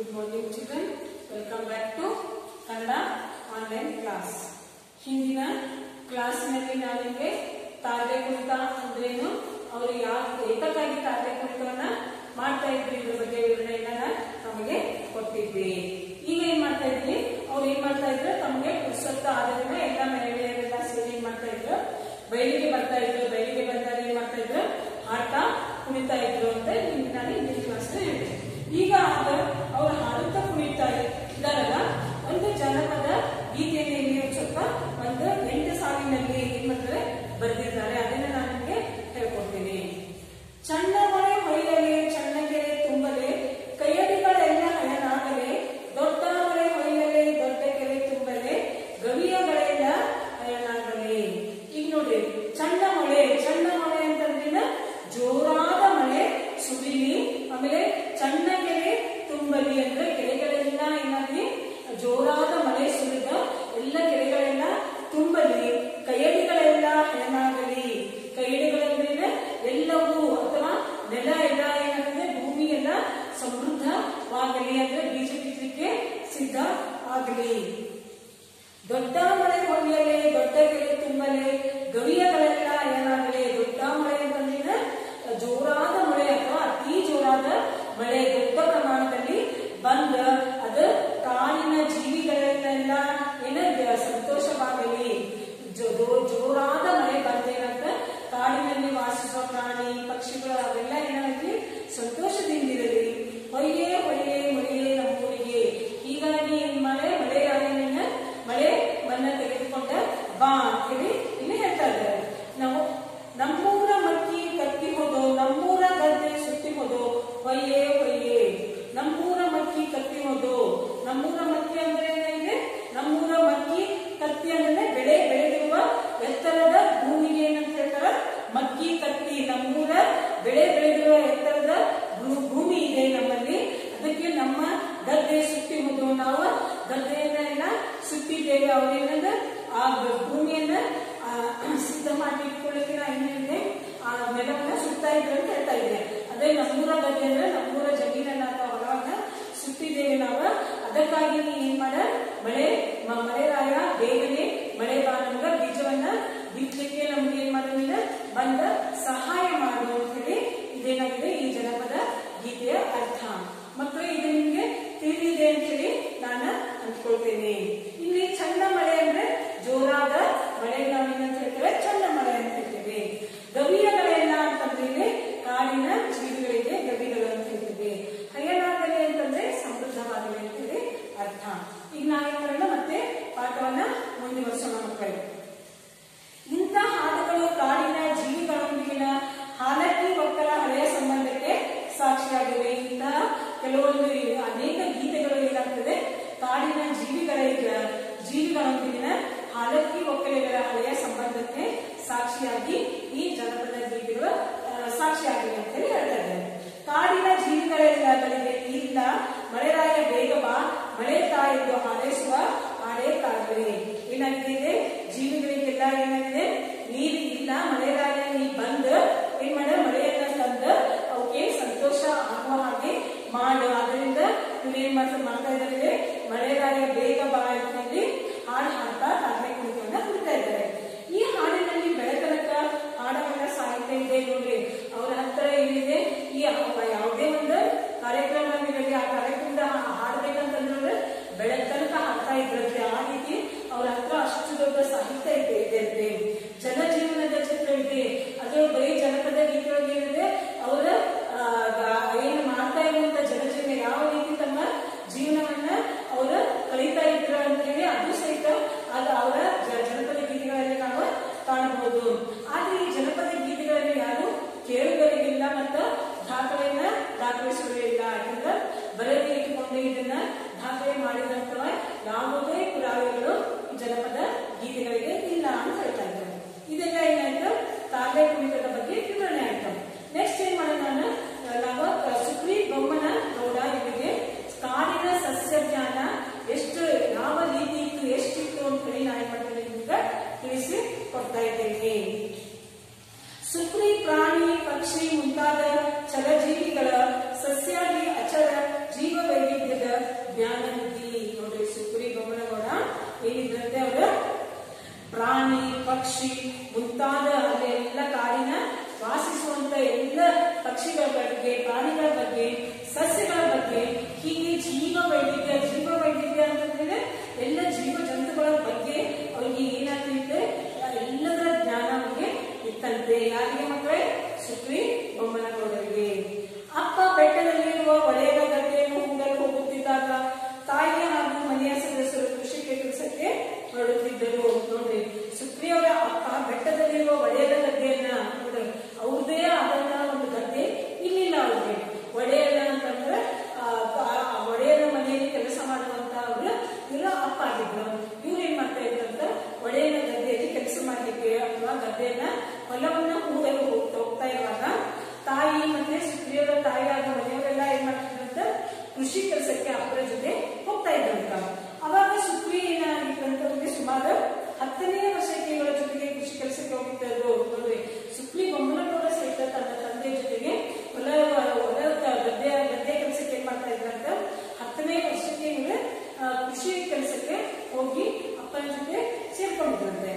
Good morning children. Welcome back to Kannada online class ಹಿಂದಿನ ಕ್ಲಾಸಿನಲ್ಲಿ ನಾನು ನಿಮಗೆ ತಾರದೆ ಕುಣಿತ ಅಂದ್ರೇನು ಅವರು ಯಾವ ಏತಕ್ಕಾಗಿ ತಾರದೆ ಕುಣಿತವನ್ನ ಮಾಡ್ತಾ ಇದ್ರು ಇದ್ರ ಬಗ್ಗೆ ವಿವರಣೆಯನ್ನ ನಮಗೆ ಕೊಟ್ಟಿದ್ವಿ ಈಗ ಏನ್ ಮಾಡ್ತಾ ಇದ್ವಿ ಅವ್ರು ಏನ್ ಮಾಡ್ತಾ ಇದ್ರು ತಮಗೆ ಪುಸ್ತಕ ಆದ್ರಿಂದ ಎಲ್ಲ ಮಹಿಳೆಯರೆಲ್ಲ ಸೇರಿ ಏನ್ ಮಾಡ್ತಾ ಇದ್ರು ಬಯಲಿಗೆ ಬರ್ತಾ ಇದ್ರು ಬಯಲಿಗೆ ಬಂದಾಗ ಏನ್ ಮಾಡ್ತಾ ಇದ್ರು ಆಟ ಕುಣಿತಾ ಇದ್ರು ಅಂತ ನಿಮ್ಗೆ ನಾನು ಹಿಂದಿನ ಕ್ಲಾಸ್ ಹೇಳಿದೆ ಈಗ ಆಗ ಅವ್ರು ಹಾಡುತ್ತಾ ಕುಣಿತಾ ಇದ್ದಾರಲ್ಲ ಒಂದು ಜನಪದ ಗೀತೆಯನ್ನು ಇಲ್ಲಿ ಒಂದ್ ಸ್ವಲ್ಪ ಒಂದು ಎಂಟು ಸಾಲಿನಲ್ಲಿ ಏನ್ ಮಾಡ್ತಾರೆ ಬರೆದಿದ್ದಾರೆ ಅದನ್ನ ನಾನು ನಿಮಗೆ ಹೇಳ್ಕೊಡ್ತೀನಿ ಚಂಡ ಮಳೆ ಹೊಯ್ಯಲೆ ಚಣ್ಣಗೆರೆ ತುಂಬಲೆ ಕೈಯಡಿಗಳೆಲ್ಲ ಹಯನಾಗಲೆ ದೊಡ್ಡ ಮಳೆ ಹೊಯ್ಯಲೆ ದೊಡ್ಡ ಕೆರೆ ತುಂಬಲೆ ಗವಿಯಗಳೆಲ್ಲ ಹಯನಾಗಲೆ ಈಗ ನೋಡ್ರಿ ಚಂಡ ಮಳೆ ಚಂಡ ಮಳೆ ಅಂತಂದ್ರೆ ಜೋರಾದ ಮಳೆ ಸುರಿಲಿ ಆಮೇಲೆ ಚಣ್ಣಗೆರೆ ತುಂಬಲಿ ಅಂದ್ರೆ ಕೆರೆಗಳೆಲ್ಲ ಏನಾಗ್ಲಿ ಜೋರಾದ ಮಳೆ ಸುರಿದ ಎಲ್ಲ ಕೆರೆಗಳೆಲ್ಲ ತುಂಬಲಿ ಕೈಯಡಿಗಳೆಲ್ಲ ಹೆಣಾಗಲಿ ಕೈಯಡಿಗಳಂದ್ರೆ ಎಲ್ಲವೂ ಅಥವಾ ನೆಲ ಎಲ್ಲ ಏನಾಗಿದೆ ಭೂಮಿ ಎಲ್ಲ ಸಮೃದ್ಧವಾಗಲಿ ಅಂದ್ರೆ ಬೀಜ ಬಿತ್ತಲಿಕ್ಕೆ ಸಿದ್ಧ ಆಗಲಿ ದೊಡ್ಡ ಮಳೆ ಹೊಡೆಯಲೆ ದೊಡ್ಡ ಕೆರೆ ತುಂಬಲೆ ಗವಿಯಗಳೆಲ್ಲ ಏನಾಗಲಿ ದೊಡ್ಡ ಮಳೆ ಅಂತಂದ್ರೆ ಜೋರಾದ ಮಳೆ ಅಥವಾ ಅತಿ ಜೋರಾದ ಮಳೆ ದೊಡ್ಡ ಪ್ರಮಾಣದಲ್ಲಿ ಬಂದ ಅದು ಕಾಡಿನ ಜೀವಿಗಳೆಲ್ಲ ಏನ ಸಂತೋಷವಾಗಲಿ ಜೋ- ಜೋ- ಜೋರಾದ ಮಳೆ ಬಂದೇನಂತ ಕಾಡಿನಲ್ಲಿ ವಾಸಿಸುವ ಪ್ರಾಣಿ ಪಕ್ಷಿಗಳು ಅವೆಲ್ಲ ಏನಾಗಲಿ ಸಂತೋಷದಿಂದಿರಲಿ ಹೊಯ್ಯೆ ಹೊಯ್ಯೆ ಮಳೆಯೇ ನಮ್ಮೂರಿಗೆ ಹೀಗಾಗಿ ಏನ್ ಮಳೆ ಮಳೆ ರಾಣಿನ ಮಳೆ ಮನ್ನ ತೆಗೆದುಕೊಂಡ ಬಾ ಅಂತೇಳಿ ಇಲ್ಲಿ ಹೇಳ್ತಾ ಇದ್ದಾರೆ ನಾವು ನಮ್ಮೂರ ಮಕ್ಕಿ ಕತ್ತಿ ಹೋದೋ ನಮ್ಮೂರ ಗದ್ದೆ ಸುತ್ತಿ ಹೋದೋ ಹೊಯ್ಯೆ ಹೊಯ್ಯೆ ನಮ್ಮೂರ ಮಕ್ಕಿ ಕತ್ತಿ ಹೋದೋ ನಮ್ಮೂರ ಮಕ್ಕಿ ಅಂದ್ರೆ ಏನಿದೆ ನಮ್ಮೂರ ಮಕ್ಕಿ ಕತ್ತಿ ಅಂದ್ರೆ ಬೆಳೆ ಬೆಳೆದಿರುವ ಎತ್ತರದ ಭೂಮಿಗೆ ಏನಂತ ಹೇಳ್ತಾರ ಮಕ್ಕಿ ಕತ್ತಿ ನಮ್ಮೂರ ಬೆಳೆ ಬೆಳೆದಿರುವ ಎತ್ತರದ ಭೂ- ಭೂಮಿ ಇದೆ ನಮ್ಮಲ್ಲಿ ಅದಕ್ಕೆ ನಮ್ಮ ಗದ್ದೆ ಸುತ್ತಿ ಹೋದೋ ನಾವು ಗದ್ದೆಯನ್ನ ಎಲ್ಲ ಸುತ್ತಿದ್ದೇವೆ ಅವ್ರೇನಂದ್ರೆ ಆ ಭೂಮಿಯನ್ನ ಆ, ಸಿದ್ಧ ಮಾಡಿ ಇಟ್ಕೊಳ್ಳಿಕ್ಕೆ ನಾ ಏನಿದೆ ಆ ನೆಲವನ್ನ ಸುತ್ತಾ ಇದ್ರು ಅಂತ ಹೇಳ್ತಾ ಇದ್ದೆ ಅದೇ ನಮ್ಮೂರ ಗದ್ದೆ ಅಂದ್ರೆ ನಮ್ಮೂರ ಜಮೀನನ್ನ ಅಥವಾ ಹೊಲವನ್ನ ಸುತ್ತಿದ್ದೇವೆ ನಾವು ಅದಕ್ಕಾಗಿ ನೀ ಏನ್ ಮಾಡ ಮಳೆ ಮ- ಮಳೆರಾಯ ಬೇಗನೆ ಮಳೆ ಬಾ ನಮ್ಗ ಬೀಜವನ್ನ ಬಿತ್ತಲಿಕ್ಕೆ ನಮ್ಗೆ ಏನ್ ಮಾಡೋದಿಲ್ಲ ಬಂದ ಸಹಾಯ ಮಾಡು ಅಂತ ಹೇಳಿ ಇದೇನಾಗಿದೆ ಈ ಜನಪದ ಗೀತೆಯ ಅರ್ಥ ಮಕ್ಕಳು ಇದು ನಿಮ್ಗೆ ತಿಳಿದಿದೆ ಅಂತ ಹೇಳಿ ನಾನು ಅಂದ್ಕೊಳ್ತೇನೆ ಇಲ್ಲಿ ಚಂಡ ಮಳೆ ಅಂದ್ರೆ ಜೋರಾದ ಮಳೆ ನಾವೇನಂತ ಹೇಳ್ತೇವೆ ಚಂಡ ಮಳೆ ಅಂತ ಹೇಳ್ತೇವೆ ಗವಿಯಗಳೆಲ್ಲ ಅಂತಂದ್ರೆ ಕಾಡಿನ ಜೀವಿಗಳಿಗೆ ಗವಿಗಳು ಅಂತ ಹೇಳ್ತೇವೆ ಹಯನಾಗಲಿ ಅಂತಂದ್ರೆ ಸಮೃದ್ಧವಾಗಲಿ ಅಂತ ಹೇಳಿ ಅರ್ಥ ಈಗ ನಾವೇನ್ ಮಾಡೋಣ ಮತ್ತೆ ಪಾಠವನ್ನ ಮುಂದುವರ್ಸೋಣ ಮಕ್ಕಳು ಇಂಥ ಹಾಡುಗಳು ಕಾಡಿನ ಜೀವಿಗಳೊಂದಿಗಿನ ಹಾಲಕ್ಕಿ ಒಕ್ಕಲ ಹಳೆಯ ಸಂಬಂಧಕ್ಕೆ ಸಾಕ್ಷಿಯಾಗಿವೆ ಇಂತಹ ಕೆಲವೊಂದು ಅನೇಕ ಗೀತೆಗಳು ಏನಾಗ್ತದೆ ಕಾಡಿನ ಜೀವಿಗಳ ಜೀವಿಗಳೊಂದಿಗಿನ ಹಾಲಕ್ಕಿ ಒಕ್ಕಲಿಗರ ಹಳೆಯ ಸಂಬಂಧಕ್ಕೆ ಸಾಕ್ಷಿಯಾಗಿ ಈ ಜನಪದ ಗೀತೆಗಳು ಆ, ಸಾಕ್ಷಿಯಾಗಿವೆ ಅಂತ ಹೇಳಿ ಹೇಳ್ತಾ ಇದ್ದಾರೆ ಕಾಡಿನ ಜೀವಿಗಳೆಲ್ಲಗಳಿಗೆ ಇಲ್ಲ ಮಳೆರಾಯ ಬೇಗ ಬಾ ಮಳೆ ತಾಯಿದ್ದು ಹಾರೈಸುವ ಹಾಡೇ ಕಾಡುವೆ ಏನಾಗಿದೆ ಇದೆ? ಜೀವಿಗಳಿಗೆಲ್ಲ ಏನಾಗಿದೆ ನೀರು ಇಲ್ಲ ಮಳೆರಾಯ ನೀ ಬಂದು ಏನ್ ಮಾಡ ಮಳೆಯನ್ನ ತಂದ ಅವಕ್ಕೆ ಸಂತೋಷ ಆಗುವ ಹಾಗೆ ಮಾಡು ಅದರಿಂದ ಇವ್ರೇನ್ ಮಾಡ್ತಾ ಮಾಡ್ತಾ ಇದ್ದಾರೆ ಮಳೆರಾಯ ಬೇಗ ಬಾ ಅಂತೇಳಿ ಹಾಡು ಹಾಡ್ತಾ ತಾಳ್ಮೆ ಕುಣಿತವನ್ನ ಕುಡಿತಾ ಇದ್ದಾರೆ ಈ ಹಾಡಿನಲ್ಲಿ ಬೆಳತನಕ ಹಾಡಗಳ ಸಾಹಿತ್ಯ ಇದೆ ನೋಡ್ರಿ ಅವರ ಹತ್ರ ಏನಿದೆ ಈ ಅವ- ಯಾವುದೇ ಒಂದು ಕಾರ್ಯಕ್ರಮವಿರಲಿ ಆ ಕಾರ್ಯಕ್ರಮದ ಹಾ- ಹಾಡ್ಬೇಕಂತಂದ್ರೆ ಬೆಳತನಕ ಹಾಡ್ತಾ ಇದ್ರಂತೆ ಆ ರೀತಿ ಅವ್ರ ಹತ್ರ ಅಷ್ಟು ದೊಡ್ಡ ಸಾಹಿತ್ಯ ಇದೆ ಇದೆ ಅಂತೆ. ಜನಜೀವನದ ಚಿತ್ರವಿದೆ ಅದು ಬರೀ ಜನಪದ ಗೀತೆಯೊಳಗೆ ಏನಿದೆ ಅವರ ಆ, ಗ- ಏನು ಮಾಡ್ತಾ ಇರುವಂತ ಜನಜೀವನ ಯಾವ ರೀತಿ ತಮ್ಮ ಜೀವನವನ್ನ ಅವರು ಕಳೀತಾ ಇದ್ರು ಅಂತ ಹೇಳಿ ಅದು ಸಹಿತ ಅದು ಅವರ ಜ- ಜನಪದ ಗೀತೆಗಳಲ್ಲಿ ನಾವು ಕಾಣಬಹುದು ಆದ್ರೆ ಈ ಜನಪದ ಗೀತೆಗಳಲ್ಲಿ ಯಾರು ಕೇಳುಗರಿಗಿಲ್ಲ ಮತ್ತ ದಾಖಲೆಯನ್ನ ದಾಖಲಿಸುವುದಿಲ್ಲ ಯಾಕಂದ್ರೆ ಬರೆದು ಇಟ್ಟುಕೊಂಡು ಇದನ್ನ ದಾಖಲೆ ಮಾಡಿದಂತಹ ಯಾವುದೇ ಪುರಾವೆಗಳು ಈ ಜನಪದ ಗೀತೆಗಳಿಗೆ ಇಲ್ಲ ಅಂತ ಹೇಳ್ತಾ ಇದ್ದಾರೆ ಪಕ್ಷಿ ಮುಂತಾದ ಅಲ್ಲಿ ಎಲ್ಲ ಕಾಡಿನ ವಾಸಿಸುವಂತ ಎಲ್ಲ ಪಕ್ಷಿಗಳ ಬಗ್ಗೆ ಪ್ರಾಣಿಗಳ ಬಗ್ಗೆ ಸಸ್ಯಗಳ ಬಗ್ಗೆ ಹೀಗೆ ಜೀವ ವೈವಿಧ್ಯ ಜೀವ ವೈವಿಧ್ಯ ಅಂತಂದ್ರೆ ಎಲ್ಲ ಜೀವ ಜಂತುಗಳ ಬಗ್ಗೆ ಅವರಿಗೆ ಏನಾಗ್ತಿದೆ ಎಲ್ಲದರ ಜ್ಞಾನ ಅವರಿಗೆ ಇತ್ತಂತೆ ಯಾರಿಗೆ ಮಕ್ಕಳೇ ಸುಕ್ರಿ ಬೊಮ್ಮನಗೌಡರಿಗೆ ಅಪ್ಪ ಬೆಟ್ಟದಲ್ಲಿರುವ ಒಡೆಯರ ಗದ್ದೆಯನ್ನು ಹೂಡಲು ಹೋಗುತ್ತಿದ್ದಾಗ ತಾಯಿ ಹಾಗೂ ಮನೆಯ ಸದಸ್ಯರು ಕೃಷಿ ಕೆಲಸಕ್ಕೆ ಹೊರಡುತ್ತಿದ್ದರು ನೋಡ್ರಿ ಸುಪ್ರಿಯವರ ಅಪ್ಪ ಬೆಟ್ಟದಲ್ಲಿರುವ ಒಡೆಯರ ಗದ್ದೆಯನ್ನ ನೋಡ್ರಿ ಅವ್ರದೇ ಆದಂತ ಒಂದು ಗದ್ದೆ ಇಲ್ಲಿಲ್ಲ ಅವ್ರಿಗೆ ಒಡೆಯರ ಅಂತಂದ್ರೆ ಆ, ಆ ಒಡೆಯರ ಮನೆಯಲ್ಲಿ ಕೆಲಸ ಮಾಡುವಂತ ಅವರು ಇವರ ಅಪ್ಪ ಆಗಿದ್ರು ಇವ್ರು ಏನ್ ಮಾಡ್ತಾ ಇದ್ರಂತ ಒಡೆಯನ ಗದ್ದೆಯಲ್ಲಿ ಕೆಲಸ ಮಾಡ್ಲಿಕ್ಕೆ ಅಥವಾ ಗದ್ದೆಯನ್ನ ಹೊಲವನ್ನ ಹೂಡಲು ಹೋಗ್ತಾ ಹೋಗ್ತಾ ಇರುವಾಗ ತಾಯಿ ಮತ್ತೆ ಸುಪ್ರಿಯವರ ತಾಯಿ ಆದ ಮನೆಯವರೆಲ್ಲ ಏನ್ ಮಾಡ್ತಿದ್ರಂತ ಕೃಷಿ ಕೆಲಸಕ್ಕೆ ಅಪ್ಪರ ಜೊತೆ ಹೋಗ್ತಾ ಇದ್ರಂತ ಅವಾಗ ಸುಪ್ರಿ ಏನಾಗಿತ್ತಂತ ಅವ್ರಿಗೆ ಸುಮಾರು ಹತ್ತನೇ ವರ್ಷಕ್ಕೆ ಇವರ ಜೊತೆಗೆ ಕೃಷಿ ಕೆಲಸಕ್ಕೆ ಹೋಗಿದ್ದರು ನೋಡ್ರಿ ಸುಪ್ರಿ ಬೊಮ್ಮನಗೌಡ ಸಹಿತ ತನ್ನ ತಂದೆ ಜೊತೆಗೆ ಹೊಲ ಹೊಲ ಗದ್ದೆ ಗದ್ದೆ ಕೆಲಸಕ್ಕೆ ಏನ್ ಮಾಡ್ತಾ ಇದ್ರಂತ ಹತ್ತನೇ ವರ್ಷಕ್ಕೆ ಇವರು ಕೃಷಿ ಕೆಲಸಕ್ಕೆ ಹೋಗಿ ಅಪ್ಪನ ಜೊತೆ ಸೇರ್ಕೊಂಡಿದ್ರಂತೆ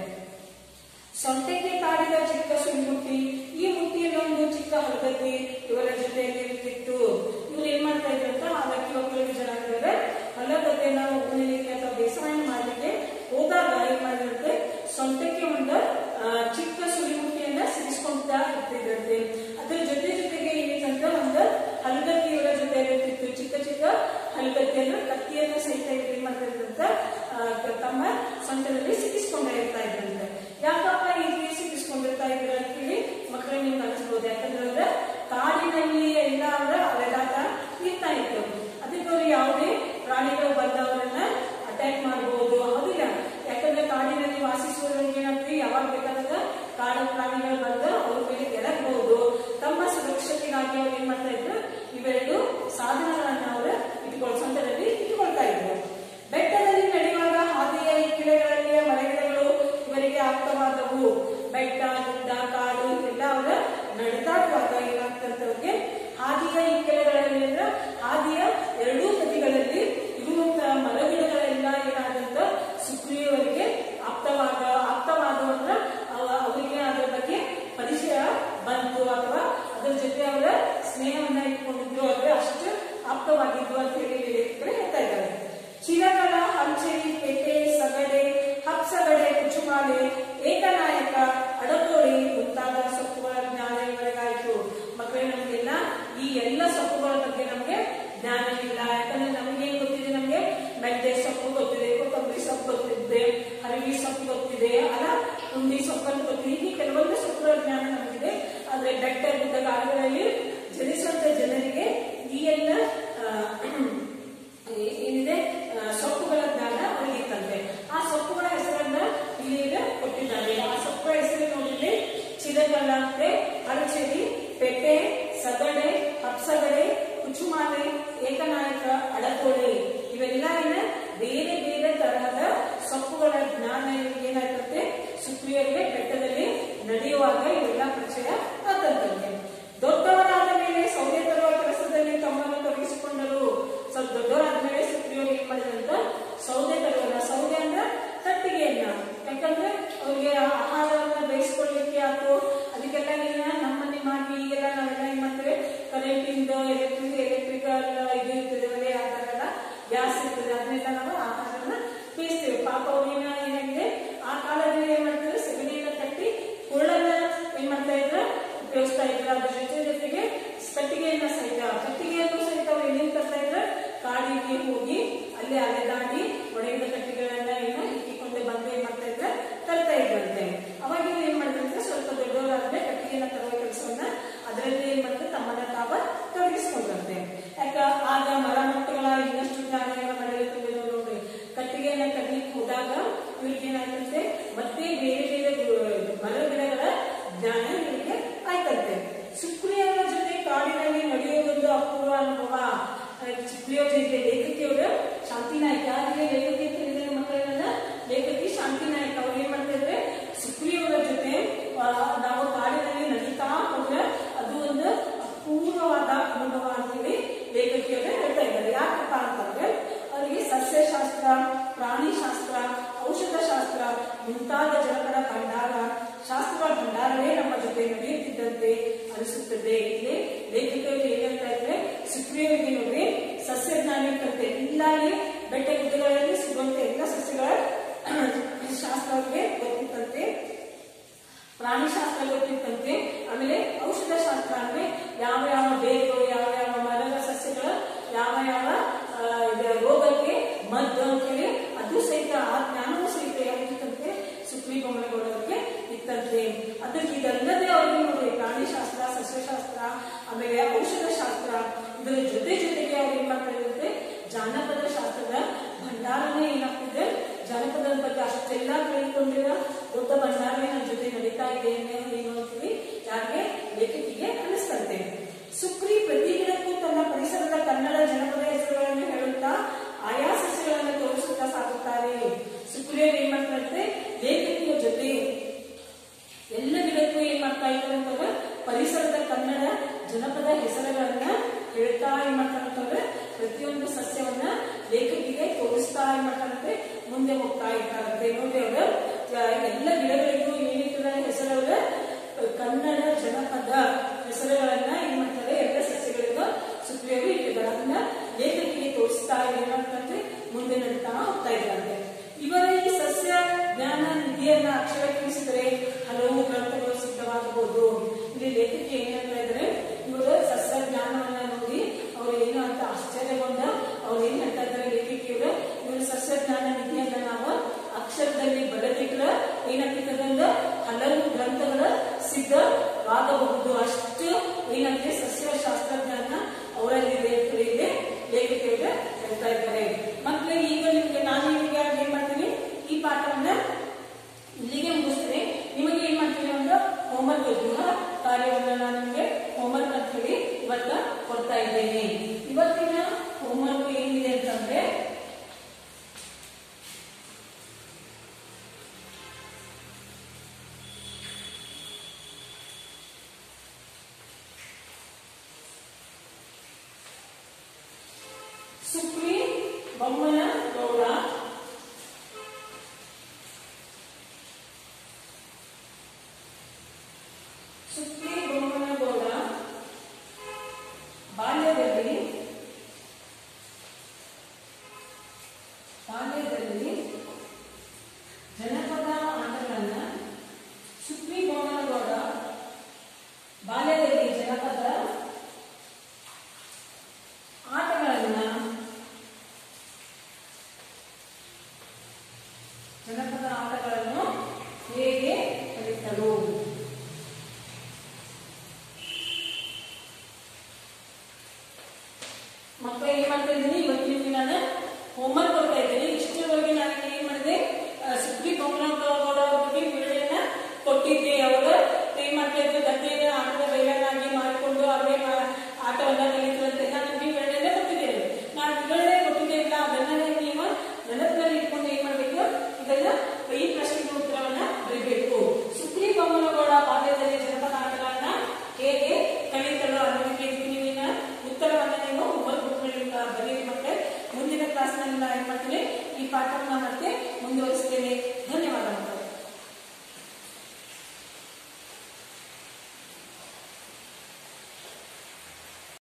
ಸೊಂಟಕ್ಕೆ ಕಾಡಿದ ಚಿಕ್ಕ ಸುಣ್ಮುಟ್ಟಿ ಈ ಮುಟ್ಟಿಯಲ್ಲಿ ಒಂದು ಚಿಕ್ಕ ಹಳಗದ್ದಿ ಇವರ ಜೊತೆಯಲ್ಲಿ ಇರ್ತಿತ್ತು ಇವ್ರು ಏನ್ ಮಾಡ್ತಾ ಇದ್ರಂತ ಅದಕ್ಕೆ ಒಕ್ಕಲಿಗ ಜನಾಂಗದವರ ಹೊಲ ಗದ್ದೆನ ಉಳಿಲಿಕ್ಕೆ ಅಥವಾ ಬೇಸಾಯ ಮಾಡ್ಲಿಕ್ಕೆ ಹೋದಾಗ ಏನ್ ಮಾಡಿದ್ರಂತೆ ಸೊಂಟಕ್ಕೆ ಒಂದು ಆ, ಚಿಕ್ಕ ಸುಳಿಮುಟ್ಟಿಯನ್ನ ಸಿಗಿಸ್ಕೊಂತಾ ಇರ್ತಿದ್ರಂತೆ ಅದ್ರ ಜೊತೆ ಜೊತೆಗೆ ಏನಿತ್ತಂತ ಒಂದು ಹಲಗತ್ತಿ ಇವರ ಜೊತೆಯಲ್ಲಿ ಇರ್ತಿತ್ತು ಚಿಕ್ಕ ಚಿಕ್ಕ ಹಲಗತ್ತಿಯನ್ನು ಕತ್ತಿಯನ್ನು ಸಹಿತ ಇವ್ರು ಏನ್ ಮಾಡ್ತಾ ಇದ್ರಂತ ಆ, ತಮ್ಮ ಸೊಂಟದಲ್ಲಿ ಸಿಕ್ಕಿಸ್ಕೊಂಡೇ ಇರ್ತಾ ಇದ್ರಂತೆ ಯಾಕಪ್ಪ ಈ ರೀತಿ ಸಿಕ್ಕಿಸ್ಕೊಂಡಿರ್ತಾ ಇದ್ರ ಅಂತೇಳಿ ಮಕ್ಕಳು ನಿಮ್ಗೆ ಅನಿಸ್ಬೋದು ಯಾಕಂದ್ರೆ ಅವ್ರ ಕಾಡಿನಲ್ಲಿ ಎಲ್ಲ ಅವರ ಅಲೆದಾಟ ಇರ್ತಾ ಇತ್ತು ಅದಕ್ಕೆ ಅವ್ರು ಯಾವುದೇ ಪ್ರಾಣಿಗಳು ಬಂದವರನ್ನ ಅಟ್ಯಾಕ್ ಮಾಡಬಹುದು ಹೌದಿಲ್ಲ ಯಾಕಂದ್ರೆ ಕಾಡಿನಲ್ಲಿ ವಾಸಿಸುವವರಿಗೆ ಏನಾಗ್ತದೆ ಯಾವಾಗ ಬೇಕಾದಾಗ ಕಾಡು ಪ್ರಾಣಿಗಳು ಬಂದು ಅವ್ರ ಮೇಲೆ ಗೆಳಬಹುದು ತಮ್ಮ ಸುರಕ್ಷತೆಗಾಗಿ ಅವ್ರು ಏನ್ ಮಾಡ್ತಾ ಇದ್ರು ಇವೆರಡು ಸಾಧನಗಳನ್ನ ಅವರು ಇಟ್ಕೊಳ್ ಸ್ವಂತದಲ್ಲಿ ಇಟ್ಕೊಳ್ತಾ ಇದ್ರು ಬೆಟ್ಟದಲ್ಲಿ ನಡೆಯುವಾಗ ಹಾದಿಯ ಇಕ್ಕಿಳೆಗಳಲ್ಲಿಯ ಮರಗಿಡಗಳು ಇವರಿಗೆ ಆಪ್ತವಾದವು ಬೆಟ್ಟ ಗುಡ್ಡ ಕಾಡು ಎಲ್ಲ ಅವರ ನಡೆದಾಡುವಾಗ ಏನಾಗ್ತಂತವ್ರಿಗೆ ಹಾದಿಯ ಇಕ್ಕೆಲೆಗಳಲ್ಲಿ ಅಂದ್ರೆ ಹಾದಿಯ ಎರಡೂ ಬದಿಗಳಲ್ಲಿ ಇರುವಂತಹ ಮರಗಿಡಗಳೆಲ್ಲ ಏನಾದಂತ ಸುಗ್ರೀವರಿಗೆ ಆಪ್ತವಾದ ಆಪ್ತವಾದವನ್ನ ಅವ- ಅವರಿಗೆ ಅದರ ಬಗ್ಗೆ ಪರಿಚಯ ಬಂತು ಅಥವಾ ಅದರ ಜೊತೆ ಅವರ ಸ್ನೇಹವನ್ನ ಇಟ್ಕೊಂಡಿದ್ರು ಅವರ ಅಷ್ಟು ಆಪ್ತವಾಗಿದ್ರು ಅಂತ ಹೇಳಿ ಲೇಖಕರು ಹೇಳ್ತಾ ಇದ್ದಾರೆ ಚಿರಕಲ ಹಂಚೇರಿ ಪೇಟೆ ಸಗಡೆ ಹಪ್ಸಗಡೆ ಕುಚುಮಾಲೆ ಏಕನಾಯಕ ಅಡಕೋಳಿ ಮುಂತಾದ ಸೊಪ್ಪುಗಳ ಜ್ಞಾನ ಇವರಿಗಾಯ್ತು ಮಕ್ಕಳೇ ನಮಗೆಲ್ಲ ಈ ಎಲ್ಲ ಸೊಪ್ಪುಗಳ ಬಗ್ಗೆ ನಮಗೆ ಜ್ಞಾನ ಇಲ್ಲ ಯಾಕಂದ್ರೆ ನಮ್ಗೆ ಏನ್ ಗೊತ್ತಿದೆ ನಮ್ಗೆ ಮೆಂತೆ ಸೊಪ್ಪು ಗೊತ್ತಿದೆ ಕೊತ್ತಂಬರಿ ಸೊಪ್ಪು ಗೊತ್ತಿದೆ ಹರವಿ ಸೊಪ್ಪು ಗೊತ್ತಿದೆ ಅಲ್ಲ ಉಂಡಿ ಸೊಪ್ಪನ್ನು ಗೊತ್ತಿದೆ ಹೀಗೆ ಕೆಲವೊಂದು ಸೊಪ್ಪುಗಳ ಜ್ಞಾನ ನಮಗಿದೆ ಆದ್ರೆ ಬೆಟ್ಟ ಗುಡ್ಡ ಕಾಡುಗಳಲ್ಲಿ ಜನಿಸುವಂತ ಜನರಿಗೆ ಈ ಎಲ್ಲ ಆ, ಏ- ಏನಿದೆ ಆ, ಸೊಪ್ಪುಗಳ ಜ್ಞಾನ ಅವರಿಗೆ ಇತ್ತಂತೆ ಆ ಸೊಪ್ಪುಗಳ ಹೆಸರನ್ನ ಇಲ್ಲಿ ಈಗ ಕೊಟ್ಟಿದ್ದಾರೆ ಆ ಸೊಪ್ಪುಗಳ ಹೆಸರು ನೋಡಿದ್ರೆ ಚಿರಗಲ್ಲಂತೆ ಅರಚೇರಿ ಪೆಟ್ಟೆ ಸಗಡೆ ಹಪ್ಸಗಡೆ ಕುಚುಮಾಲೆ ಏಕನಾಯಕ ಅಡಕೋಳಿ ಇವೆಲ್ಲ ಏನ ಬೇರೆ ಬೇರೆ ತರಹದ ಸೊಪ್ಪುಗಳ ಜ್ಞಾನ ಇವ್ರಿಗೆ ಏನಾಗ್ತದೆ ಸುಪ್ರಿಯರಿಗೆ ಬೆಟ್ಟದಲ್ಲಿ ನಡೆಯುವಾಗ ಇವೆಲ್ಲ ಪರಿಚಯ ಆದಂತಂತೆ ದೊಡ್ಡವರಾದ ಮೇಲೆ ಸೌದೆ ತರುವ ಕೆಲಸದಲ್ಲಿ ತಮ್ಮನ್ನು ತೊಡಗಿಸಿಕೊಂಡರು ಸ್ವಲ್ಪ ದೊಡ್ಡವರಾದ ಮೇಲೆ ಸುಪ್ರಿಯವರು ಏನ್ ಮಾಡಿದ್ರಂತ ಸೌದೆ ತರುವಲ್ಲ ಸೌದೆ ಅಂದ್ರೆ ಕಟ್ಟಿಗೆಯನ್ನ ಯಾಕಂದ್ರೆ ಅವ್ರಿಗೆ ಆಹಾರವನ್ನ ಬೇಯಿಸ್ಕೊಳ್ಳಿಕ್ಕೆ ಆಯ್ತು ಅದಕ್ಕೆಲ್ಲ ಏನ ನಮ್ಮನೆ ಮಾಡಿ ಈಗೆಲ್ಲ ನಾವೆಲ್ಲ ಏನ್ ಮಾಡ್ತೇವೆ ಕರೆಂಟ್ ಇಂದ ಎಲೆಕ್ಟ್ರಿಕ್ ಎಲೆಕ್ಟ್ರಿಕಲ್ ಇದು ಇರ್ತದೆ ಒಲೆ ಆ ಥರ ಎಲ್ಲ ಗ್ಯಾಸ್ ಇರ್ತದೆ ಅದನ್ನೆಲ್ಲ ನಾವು ಆಹಾರನ ಬೇಯಿಸ್ತೇವೆ ಪಾಪ ಅವ್ರಿನ ಏನಾಗಿದೆ ಆ ಕಾಲದಲ್ಲಿ ಏನ್ ಮಾಡ್ತಾರೆ ಸಗಣಿಯನ್ನ ಕಟ್ಟಿ ಕುಳ್ಳನ್ನ ಏನ್ ಮಾಡ್ತಾ ಇದ್ರ ಉಪಯೋಗಿಸ್ತಾ ಇದ್ರ ಅದ್ರ ಜೊತೆ ಜೊತೆಗೆ ಕಟ್ಟಿಗೆಯನ್ನ ಸಹಿತ ಕಟ್ಟಿಗೆಯನ್ನು ಸಹಿತ ಅವ್ರು ಎಲ್ಲಿಂದ ತರ್ತಾ ಇದ್ರ ಕಾಡಿಗೆ ಹೋಗಿ ಅಲ್ಲಿ ಅಲೆದಾಡಿ ಒಡೆದ ಕಟ್ಟಿಗೆಗಳನ್ನ ಏನ ಇಕ್ಕಿಕೊಂಡು ಬಂದು ಏನ್ ಮಾಡ್ತಾ ಇದ್ರ ತರ್ತಾ ಇದ್ರಂತೆ ಅವಾಗ ಇವ್ರು ಏನ್ ಮಾಡಿದ್ರಂತೆ ಸ್ವಲ್ಪ ದೊಡ್ಡವರಾದ್ರೆ ಕಟ್ಟಿಗೆನ ತರುವ ಕೆಲಸವನ್ನ ಅದರಲ್ಲಿ ಏನ್ ಮಾಡ್ತಾರೆ ತಮ್ಮನ್ನ ತಾವ ತೊಡಗಿಸ್ಕೊಂಡ್ರಂತೆ ಯಾಕ ಆಗ ಮರ ಮಟ್ಟಗಳ ಇನ್ನಷ್ಟು ಜ್ಞಾನಗಳ ಮಳೆಗೆ ತುಂಬಿದ್ರು ನೋಡ್ರಿ ಕಟ್ಟಿಗೆಯನ್ನ ಕಡ್ಲಿಕ್ಕೆ ಹೋದಾಗ ಶಾಸ್ತ್ರ ಔಷಧ ಶಾಸ್ತ್ರ ಮುಂತಾದ ಜನಪದ ಭಂಡಾರ ಶಾಸ್ತ್ರಗಳ ಭಂಡಾರವೇ ನಮ್ಮ ಜೊತೆ ನಡೆಯುತ್ತಿದ್ದಂತೆ ಅನಿಸುತ್ತದೆ ಇಲ್ಲಿ ಲೇಖಕರು ಏನ್ ಹೇಳ್ತಾ ಇದ್ರೆ ಸುಗ್ರೀವನಿಗೆ ನೋಡಿ ಸಸ್ಯಜ್ಞಾನಿ ಕಲಿತೆ ಇಲ್ಲಾಗಿ ಬೆಟ್ಟ ಗುಡ್ಡಗಳಲ್ಲಿ ಸಿಗುವಂತ ಎಲ್ಲ ಸಸ್ಯಗಳ ಶಾಸ್ತ್ರಕ್ಕೆ ಗೊತ್ತಿತ್ತಂತೆ ಪ್ರಾಣಿಶಾಸ್ತ್ರ ಗೊತ್ತಿತ್ತಂತೆ ಆಮೇಲೆ ಔಷಧ ಶಾಸ್ತ್ರ ಅಂದ್ರೆ ಯಾವ ಯಾವ ಬೇರುಗಳು ಯಾವ ಯಾವ ಮರದ ಸಸ್ಯಗಳ ಯಾವ ಯಾವ ಆ, ಇದು ರೋಗಕ್ಕೆ ಮದ್ದು ಅಂತೇಳಿ ಅದು ಸಹಿತ ಆ ಜ್ಞಾನವೂ ಸಹಿತ ಯಾವ್ದಿತ್ತಂತೆ ಸುಪ್ರೀಂ ಬೊಮ್ಮನಗೌಡರಿಗೆ ಇತ್ತಂತೆ ಅದಕ್ಕೆ ಇದಲ್ಲದೆ ಅವ್ರಿಗೆ ನೋಡಿ ಪ್ರಾಣಿಶಾಸ್ತ್ರ ಸಸ್ಯಶಾಸ್ತ್ರ ಆಮೇಲೆ ಔಷಧ ಶಾಸ್ತ್ರ ಇದರ ಜೊತೆ ಜೊತೆಗೆ ಅವ್ರು ಏನ್ ಮಾಡ್ತಾ ಇರುತ್ತೆ ಜಾನಪದ ಶಾಸ್ತ್ರದ ಭಂಡಾರನೇ ಏನಾಗ್ತಿದೆ ಜಾನಪದದ ಬಗ್ಗೆ ಅಷ್ಟೆಲ್ಲ ತಿಳ್ಕೊಂಡಿರೋ ದೊಡ್ಡ ಭಂಡಾರವೇ ನನ್ನ ಜೊತೆ ನಡೀತಾ ಇದೆ ಅನ್ನೋದು ಏನು ಅಂತೀವಿ ಯಾರಿಗೆ ಲೇಖಕಿಗೆ ಅನಿಸ್ತಂತೆ ಸುಕ್ರಿ ಪ್ರತಿ ಗಿಡಕ್ಕೂ ತನ್ನ ಪರಿಸರದ ಕನ್ನಡ ಜನಪದ ಹೆಸರುಗಳನ್ನು ಹೇಳುತ್ತಾ ಆಯಾ ಸಸ್ಯಗಳನ್ನು ತೋರಿಸುತ್ತಾ ಸಾಗುತ್ತಾರೆ ಸುಕ್ರಿಯರು ಏನ್ ಮಾಡ್ತಾರಂತೆ ಲೇಖಕಿಯ ಜೊತೆ ಎಲ್ಲ ಗಿಡಕ್ಕೂ ಏನ್ ಮಾಡ್ತಾ ಇದ್ದಾರೆ ಅಂತಂದ್ರೆ ಪರಿಸರದ ಕನ್ನಡ ಜನಪದ ಹೆಸರುಗಳನ್ನ ಹೇಳ್ತಾ ಏನ್ ಮಾಡ್ತಾರಂತಂದ್ರೆ ಪ್ರತಿಯೊಂದು ಸಸ್ಯವನ್ನ ಲೇಖಕಿಗೆ ತೋರಿಸ್ತಾ ಏನ್ ಮಾಡ್ತಾರಂತೆ ಮುಂದೆ ಹೋಗ್ತಾ ಇರ್ತಾರಂತೆ ನೋಡಿ ಅವರು ಎಲ್ಲ ಗಿಡಗಳಿಗೂ ಏನಿರ್ತದ ಹೆಸರುಗಳ ಕನ್ನಡ ಜನಪದ ಹೆಸರುಗಳನ್ನ ಏನ್ ಮಾಡ್ತಾರೆ ಎಲ್ಲ ಸಸ್ಯಗಳಿಗೂ ಸುಪ್ರಿಯರು ಇಟ್ಟಿದ್ದಾರೆ ಅದನ್ನ ಲೇಖಕಿಗೆ ತೋರಿಸ್ತಾ ಏನ್ ಮಾಡ್ತಾರೆ ಮುಂದೆ ನಡೀತಾ ಹೋಗ್ತಾ ಇದ್ದಾರೆ ಇವರ ಈ ಸಸ್ಯ ಜ್ಞಾನ ನಿಧಿಯನ್ನ ಅಕ್ಷರಕ್ಕಿಳಿಸಿದರೆ ಹಲವು ಗ್ರಂಥಗಳು ಸಿದ್ಧವಾಗಬಹುದು ಇಲ್ಲಿ ಲೇಖಕಿ ಏನ್ ಹೇಳ್ತಾ ಇದ್ದಾರೆ ಇವರು ಸಸ್ಯ ಜ್ಞಾನವನ್ನ ನೋಡಿ ಅವ್ರು ಏನು ಅಂತ ಆಶ್ಚರ್ಯಗೊಂಡ ಅವ್ರು ಏನ್ ಹೇಳ್ತಾ ಇದ್ದಾರೆ ಲೇಖಕಿಯವರು ಇವರು ಸಸ್ಯ ಜ್ಞಾನ ನಿಧಿಯನ್ನ ನಾವು ಅಕ್ಷರದಲ್ಲಿ ಬರೆದಿಟ್ರ ಏನಾಗ್ತದಂದ್ರೆ ಹಲವು ಗ್ರಂಥಗಳ ಸಿದ್ಧವಾಗಬಹುದು ಅಷ್ಟು ಏನಂತೆ ಸಸ್ಯ ಶಾಸ್ತ್ರಜ್ಞಾನ ಅವರಲ್ಲಿದೆ ಅಂತ ಹೇಳಿ ಲೇಖಕಿಯವರು ಹೇಳ್ತಾ ಇದ್ದಾರೆ ಮಕ್ಕಳೇ ಈಗ ನಿಮ್ಗೆ ನಾನು ನಿಮಗೆ ಏನ್ ಮಾಡ್ತೀನಿ ಈ ಪಾಠವನ್ನ ಇಲ್ಲಿಗೆ ಮುಗಿಸ್ತೀನಿ ನಿಮಗೆ ಏನ್ ಮಾಡ್ತೀನಿ ಅಂದ್ರೆ ಹೋಮ್ವರ್ಕ್ ಗೃಹ ಕಾರ್ಯವನ್ನ ನಾನು ನಿಮಗೆ ಹೋಮ್ವರ್ಕ್ ಅಂತ ಹೇಳಿ ಇವತ್ತ ಕೊಡ್ತಾ ಇದ್ದೇನೆ ಇವತ್ತಿನ ಹೋಮ್ವರ್ಕ್ ಏನಿದೆ ಅಂತಂದ್ರೆ ಸುಪ್ರಿ ಬೊಮ್ಮನ ಗೌಡ ಸುಪ್ರಿ ಬೊಮ್ಮನ ಗೌಡ ಬಾಲ್ಯದಲ್ಲಿ ಬಾಲ್ಯದಲ್ಲಿ ಜನಪದ ಆಟಗಳನ್ನ ಸುಪ್ರಿ ಬೊಮ್ಮನ ಗೌಡ ಬಾಲ್ಯದಲ್ಲಿ ಜನಪದ ಆಟಗಳನ್ನ ಜನಪದ ಆಟಗಳನ್ನು ಹೇಗೆ ಕಲಿತರು